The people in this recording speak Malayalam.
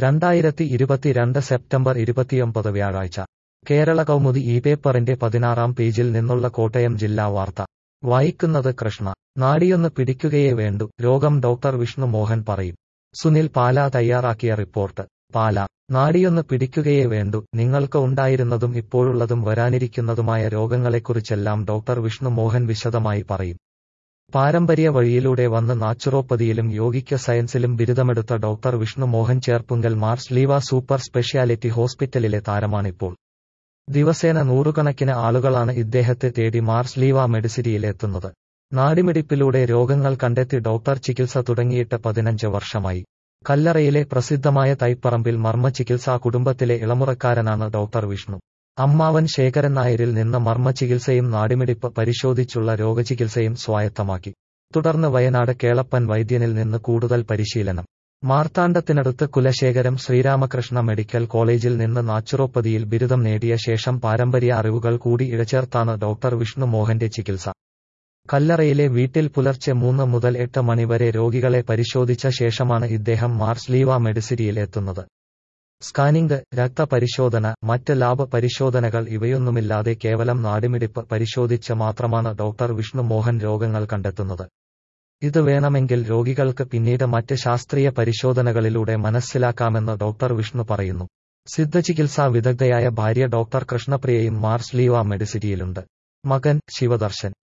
രണ്ടായിരത്തി ഇരുപത്തിരണ്ട് സെപ്റ്റംബർ ഇരുപത്തിയൊമ്പത് വ്യാഴാഴ്ച കേരള കൗമുദി ഈ പേപ്പറിന്റെ പതിനാറാം പേജിൽ നിന്നുള്ള കോട്ടയം ജില്ലാ വാർത്ത വായിക്കുന്നത് കൃഷ്ണ നാടിയൊന്ന് പിടിക്കുകയേ വേണ്ടു രോഗം ഡോക്ടർ വിഷ്ണു മോഹൻ പറയും സുനിൽ പാല തയ്യാറാക്കിയ റിപ്പോർട്ട് പാല നാടിയൊന്ന് പിടിക്കുകയേ വേണ്ടു നിങ്ങൾക്ക് ഉണ്ടായിരുന്നതും ഇപ്പോഴുള്ളതും വരാനിരിക്കുന്നതുമായ രോഗങ്ങളെക്കുറിച്ചെല്ലാം ഡോക്ടർ വിഷ്ണു മോഹൻ വിശദമായി പറയും പാരമ്പര്യ വഴിയിലൂടെ വന്ന് നാച്ചുറോപ്പതിയിലും യോഗിക്ക സയൻസിലും ബിരുദമെടുത്ത doctor Vishnu Mohan Cherpunkal Mar Sleeva super speciality ഹോസ്പിറ്റലിലെ താരമാണിപ്പോൾ ദിവസേന നൂറുകണക്കിന് ആളുകളാണ് ഇദ്ദേഹത്തെ തേടി മാർസ് ലീവ മെഡിസിറ്റിയിൽ എത്തുന്നത് നാടിമിടിപ്പിലൂടെ രോഗങ്ങൾ കണ്ടെത്തി ഡോക്ടർ ചികിത്സ തുടങ്ങിയിട്ട് പതിനഞ്ച് വർഷമായി കല്ലറയിലെ പ്രസിദ്ധമായ തൈപ്പറമ്പിൽ മർമ്മ ചികിത്സാ കുടുംബത്തിലെ ഇളമുറക്കാരനാണ് ഡോക്ടർ വിഷ്ണു അമ്മാവൻ ശേഖരൻ നായരിൽ നിന്ന് മർമ്മ ചികിത്സയും നാടിമിടിപ്പ് പരിശോധിച്ചുള്ള രോഗചികിത്സയും സ്വായത്തമാക്കി തുടർന്ന് വയനാട് കേളപ്പൻ വൈദ്യനിൽ നിന്ന് കൂടുതൽ പരിശീലനം മാർത്താണ്ഡത്തിനടുത്ത് കുലശേഖരം ശ്രീരാമകൃഷ്ണ മെഡിക്കൽ കോളേജിൽ നിന്ന് നാച്ചുറോപ്പതിയിൽ ബിരുദം നേടിയ ശേഷം പാരമ്പര്യ അറിവുകൾ കൂടി ഇഴചേർത്താണ് ഡോക്ടർ വിഷ്ണു മോഹന്റെ ചികിത്സ കല്ലറയിലെ വീട്ടിൽ പുലർച്ചെ മൂന്ന് മുതൽ എട്ട് മണിവരെ രോഗികളെ പരിശോധിച്ച ശേഷമാണ് ഇദ്ദേഹം മാർസ് ലീവ മെഡിസിറ്റിയിൽ എത്തുന്നത് സ്കാനിംഗ് രക്തപരിശോധന മറ്റ് ലാബ് പരിശോധനകൾ ഇവയൊന്നുമില്ലാതെ കേവലം നാടിമിടിപ്പ് പരിശോധിച്ച് മാത്രമാണ് ഡോക്ടർ വിഷ്ണു മോഹൻ രോഗങ്ങൾ കണ്ടെത്തുന്നത് ഇത് വേണമെങ്കിൽ രോഗികൾക്ക് പിന്നീട് മറ്റ് ശാസ്ത്രീയ പരിശോധനകളിലൂടെ മനസ്സിലാക്കാമെന്ന് ഡോക്ടർ വിഷ്ണു പറയുന്നു സിദ്ധചികിത്സാ വിദഗ്ധയായ ഭാര്യ ഡോക്ടർ കൃഷ്ണപ്രിയയും മാർസ് ലീവ മെഡിസിറ്റിയിലുണ്ട് മകൻ ശിവദർശൻ